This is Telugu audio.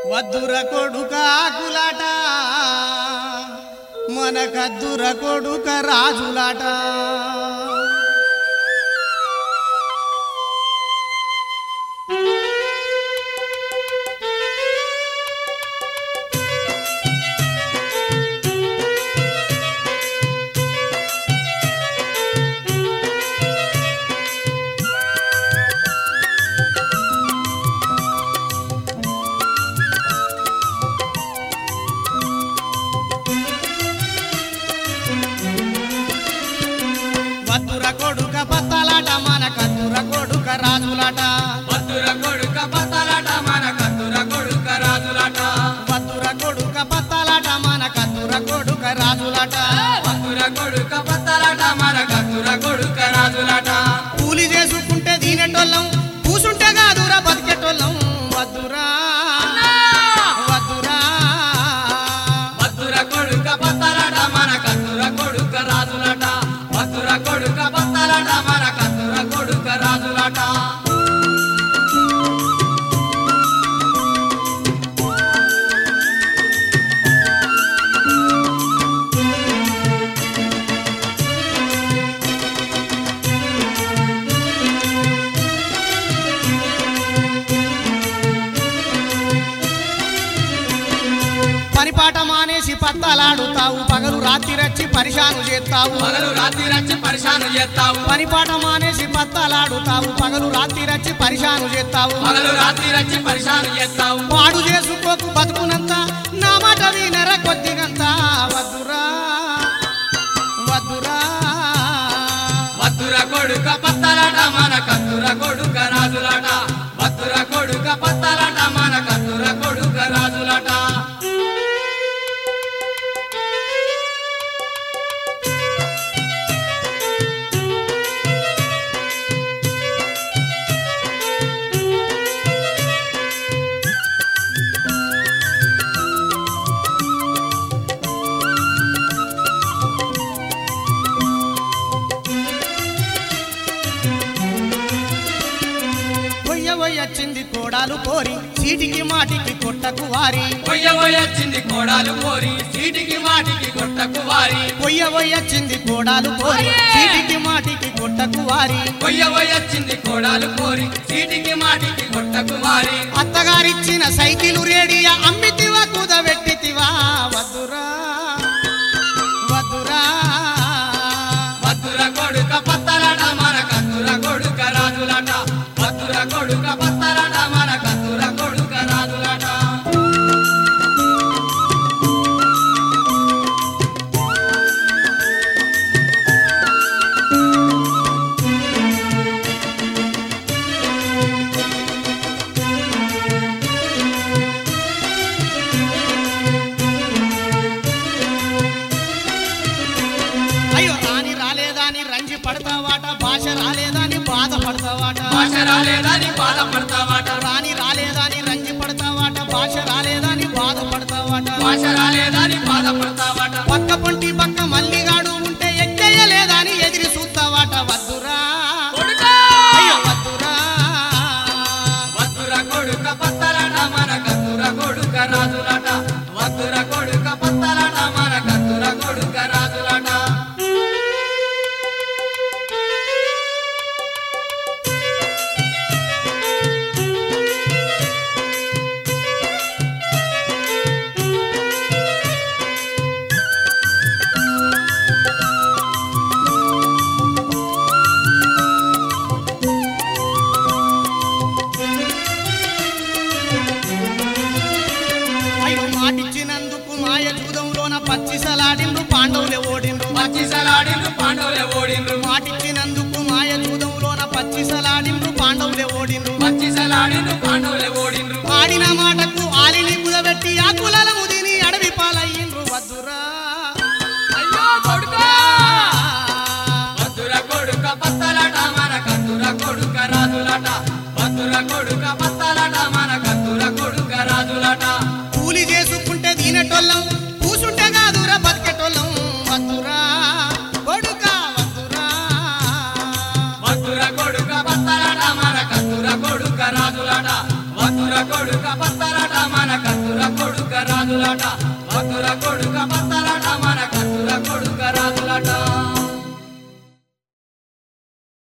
వద్దుర కొడుకాకులాట మన కద్దుర కొడుక రాజులాట వద్దుర కొడుక పత్తలాట మన కద్దుర కొడుక రాజులాట మధుర కొడుక పతలాట మన కత్తుర కొడుక రాజులాట వద్దుర కొడుక పత్తలాట మన కద్దుర కొడుక రాజులాట మధుర కొడుక పతలాట మన కత్తుర కొడుక రాజులాట కూలి చేసుకుంటే దీనెటోళ్ళం కూసుంటే కాదురా బతికెటోళ్ళం వద్దురా వద్దురా మధుర కొడుక పతలాట మన కత్తుర కొడుక రాజులాట మధుర కొడుక పతలాట మన కత్తుర కొడుక రాజులాట పనిపాట మానేసి పత్తాలాడుతావు పగలు రాత్రి రచ్చి పరిశాను చేస్తావు పగలు రాత్రి రచ్చి పరిశాను చేస్తావు పనిపాట మానేసి పత్తాలాడుతావు పగలు రాత్రి రచ్చి పరిశాను చేస్తావు పగలు రాత్రి రచ్చి పరిశాను చేస్తావు పాడు చేసుకోకు బతుకునంత నా మాట వినర కొద్దిగంత వద్దురా వద్దురా మధుర కొడుక పత్తలాట మన కత్తుర కొడుక రాజులాట మధుర కొడుక పత్తలాట మన కత్తుర కొడుక రాజులాట కొయ్య వచ్చింది కోడాలు కోరి చీటికి మాటికి కొట్టకు వారి కొయ్యబోయొచ్చింది కోడాలు కోరి సీటికి మాటికి కొట్టకు వారి కొయ్య వచ్చింది కోడాలు కోరి చీటికి మాటికి కొట్టకు వారి కొయ్యబోయొచ్చింది కోడాలు కోరి సీటికి మాటికి కొట్టకు వారి అత్తగారిచ్చిన సైకిలు రేడియా అమ్మితివా కుదబెట్టితివా వద్దురా వద్దురా మధుర కొడుక పత్తలాట మన కత్తుర కొడుక రాజులాట మధుర కొడుక పత్తలాట మన కత్తుర కొడుక రాజులాట అయ్యో రాని రాలేదని రంజి పడతావాట భాష రాలేదని బాధపడతావాట భాష రాలేదని బాధపడతావాట రాని రాలేదని రంజి పడతావాట భాష రాలేదని బాధపడతావాట భాష రాలేదని బాధపడతావాట పక్క పొంటి పక్క మల్లిగాడు ఉంటే ఎక్కయ్యలేదని ఎదిరి చూస్తావాట వద్దురా అయ్యో వద్దురా మధుర కొడుక పత్తలాట మన కత్తుర కొడుక రాజులాట మధుర కొడుక పత్తలాట మన కత్తుర కొడుక రాజులాట అయ్యో మాటిచ్చినందుకు మాయ జూదంలోన పచ్చిసలాడిండ్రు పాండవులే ఓడిండ్రు పచ్చిసలాడిండ్రు పాండవులే ఓడిండ్రు మాటిచ్చినందుకు మాయ జూదంలోన పచ్చిసలాడిండ్రు పాండవులే ఓడిండ్రు పచ్చిసలాడిండ్రు పాండవులే ఓడిండ్రు ఆడిన మాటకు ఆలిని కుదబెట్టి ఆ కులాల ముదిని అడవి పాలయ్యిండ్రు వద్దురా అయ్యో కొడుకా మధుర కొడుక పత్తలాట మన కత్తుర కొడుక రాజులాట మధుర కొడుక పత్తలాట మన కత్తుర కొడుక రాజులాట కూలి చేసుకుంటే దీనటోళ్ళం కూసుంటే కాదురా బతికెటోళ్ళం వద్దురా కొడుక వద్దురా మధుర కొడుక పత్తలాట మన కత్తుర కొడుక రాజులాట మధుర కొడుక పత్తలాట మన కత్తుర రాజులట భద్ర కొడుక బత్తలట మన కత్తుర కొడుక